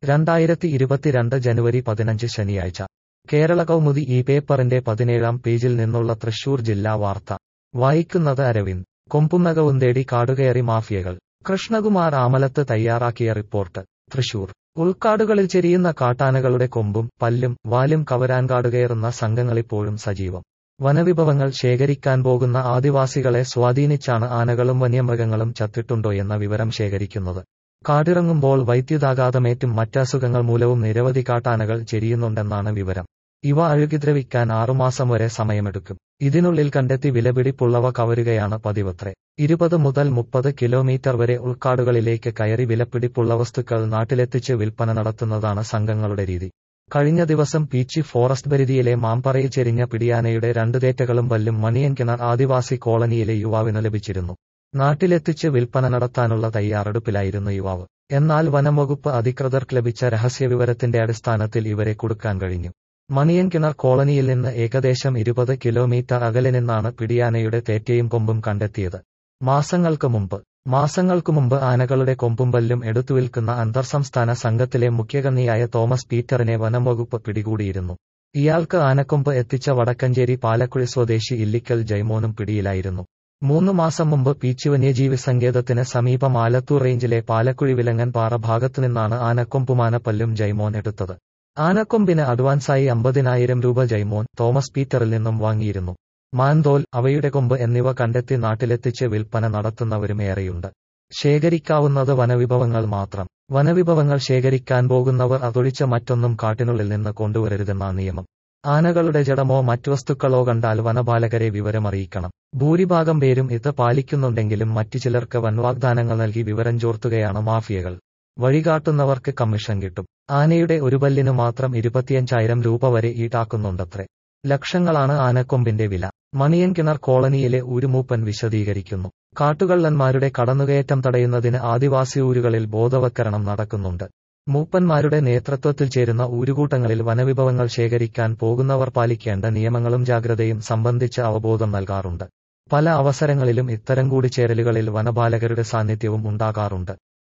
രണ്ടായിരത്തി ഇരുപത്തിരണ്ട് ജനുവരി പതിനഞ്ച് ശനിയാഴ്ച കേരള കൗമുദി ഈ പേപ്പറിന്റെ പതിനേഴാം പേജിൽ നിന്നുള്ള തൃശൂർ ജില്ലാ വാർത്ത വായിക്കുന്നത് അരവിന്ദ് കൊമ്പുന്നകവും തേടി കാടുകയറി മാഫിയകൾ കൃഷ്ണകുമാർ ആമലത്ത് തയ്യാറാക്കിയ റിപ്പോർട്ട് തൃശൂർ ഉൾക്കാടുകളിൽ ചെരിയുന്ന കാട്ടാനകളുടെ കൊമ്പും പല്ലും വാലും കവരാൻ കാടുകയറുന്ന സംഘങ്ങളിപ്പോഴും സജീവം വനവിഭവങ്ങൾ ശേഖരിക്കാൻ പോകുന്ന ആദിവാസികളെ സ്വാധീനിച്ചാണ് ആനകളും വന്യമൃഗങ്ങളും ചത്തിട്ടുണ്ടോയെന്ന വിവരം ശേഖരിക്കുന്നത് കാടിറങ്ങുമ്പോൾ വൈദ്യുതാഘാതമേറ്റും മറ്റസുഖങ്ങൾ മൂലവും നിരവധി കാട്ടാനകൾ ചെരിയുന്നുണ്ടെന്നാണ് വിവരം ഇവ അഴുകിദ്രവിക്കാൻ ആറുമാസം വരെ സമയമെടുക്കും ഇതിനുള്ളിൽ കണ്ടെത്തി വിലപിടിപ്പുള്ളവ കവരുകയാണ് പതിവത്രേ ഇരുപത് മുതൽ മുപ്പത് കിലോമീറ്റർ വരെ ഉൾക്കാടുകളിലേക്ക് കയറി വിലപിടിപ്പുള്ള വസ്തുക്കൾ നാട്ടിലെത്തിച്ച് വിൽപ്പന നടത്തുന്നതാണ് സംഘങ്ങളുടെ രീതി കഴിഞ്ഞ ദിവസം പീച്ചി ഫോറസ്റ്റ് പരിധിയിലെ മാമ്പറയിൽ ചെരിഞ്ഞ പിടിയാനയുടെ രണ്ട് തേറ്റകളും വല്ലും മണിയൻകിണർ ആദിവാസി കോളനിയിലെ യുവാവിന് ലഭിച്ചിരുന്നു നാട്ടിലെത്തിച്ച് വിൽപ്പന നടത്താനുള്ള തയ്യാറെടുപ്പിലായിരുന്നു യുവാവ് എന്നാൽ വനംവകുപ്പ് അധികൃതർക്ക് ലഭിച്ച രഹസ്യവിവരത്തിന്റെ അടിസ്ഥാനത്തിൽ ഇവരെ കൊടുക്കാൻ കഴിഞ്ഞു മണിയൻകിണർ കോളനിയിൽ നിന്ന് ഏകദേശം ഇരുപത് കിലോമീറ്റർ അകലെ നിന്നാണ് പിടിയാനയുടെ തേറ്റയും കൊമ്പും കണ്ടെത്തിയത് മാസങ്ങൾക്ക് മുമ്പ് മാസങ്ങൾക്കു മുമ്പ് ആനകളുടെ കൊമ്പും പല്ലും എടുത്തു വിൽക്കുന്ന അന്തർസംസ്ഥാന സംഘത്തിലെ മുഖ്യകണ്ണിയായ തോമസ് പീറ്ററിനെ വനംവകുപ്പ് പിടികൂടിയിരുന്നു ഇയാൾക്ക് ആനക്കൊമ്പ് എത്തിച്ച വടക്കഞ്ചേരി പാലക്കുഴി സ്വദേശി ഇല്ലിക്കൽ ജൈമോനും പിടിയിലായിരുന്നു മൂന്ന് മാസം മുമ്പ് പീച്ചി വന്യജീവി സങ്കേതത്തിന് സമീപം ആലത്തൂർ റേഞ്ചിലെ പാലക്കുഴി വിലങ്ങൻ പാറ ഭാഗത്തുനിന്നാണ് ആനക്കൊമ്പുമാനപ്പല്ലും ജൈമോൻ എടുത്തത് ആനക്കൊമ്പിന് അഡ്വാൻസായി അമ്പതിനായിരം രൂപ ജൈമോൻ തോമസ് പീറ്ററിൽ നിന്നും വാങ്ങിയിരുന്നു മാൻതോൽ അവയുടെ കൊമ്പ് എന്നിവ കണ്ടെത്തി നാട്ടിലെത്തിച്ച് വിൽപ്പന നടത്തുന്നവരും ഏറെയുണ്ട് ശേഖരിക്കാവുന്നത് വനവിഭവങ്ങൾ മാത്രം വനവിഭവങ്ങൾ ശേഖരിക്കാൻ പോകുന്നവർ അതൊഴിച്ച മറ്റൊന്നും കാട്ടിനുള്ളിൽ നിന്ന് കൊണ്ടുവരരുതെന്നാണ് നിയമം ആനകളുടെ ജഡമോ മറ്റു വസ്തുക്കളോ കണ്ടാൽ വനപാലകരെ വിവരമറിയിക്കണം ഭൂരിഭാഗം പേരും ഇത് പാലിക്കുന്നുണ്ടെങ്കിലും മറ്റു ചിലർക്ക് വൻവാഗ്ദാനങ്ങൾ നൽകി വിവരം ചോർത്തുകയാണ് മാഫിയകൾ വഴികാട്ടുന്നവർക്ക് കമ്മീഷൻ കിട്ടും ആനയുടെ ഒരു പല്ലിനു മാത്രം ഇരുപത്തിയഞ്ചായിരം രൂപ വരെ ഈടാക്കുന്നുണ്ടത്രേ ലക്ഷങ്ങളാണ് ആനക്കൊമ്പിന്റെ വില മണിയൻകിണർ കോളനിയിലെ ഊരുമൂപ്പൻ വിശദീകരിക്കുന്നു കാട്ടുകള്ളന്മാരുടെ കടന്നുകയറ്റം തടയുന്നതിന് ആദിവാസി ഊരുകളിൽ ബോധവൽക്കരണം നടക്കുന്നുണ്ട് മൂപ്പന്മാരുടെ നേതൃത്വത്തിൽ ചേരുന്ന ഊരുകൂട്ടങ്ങളിൽ വനവിഭവങ്ങൾ ശേഖരിക്കാൻ പോകുന്നവർ പാലിക്കേണ്ട നിയമങ്ങളും ജാഗ്രതയും സംബന്ധിച്ച് അവബോധം നൽകാറുണ്ട് പല അവസരങ്ങളിലും ഇത്തരം കൂടിച്ചേരലുകളിൽ വനപാലകരുടെ സാന്നിധ്യവും ഉണ്ടാകാറുണ്ട്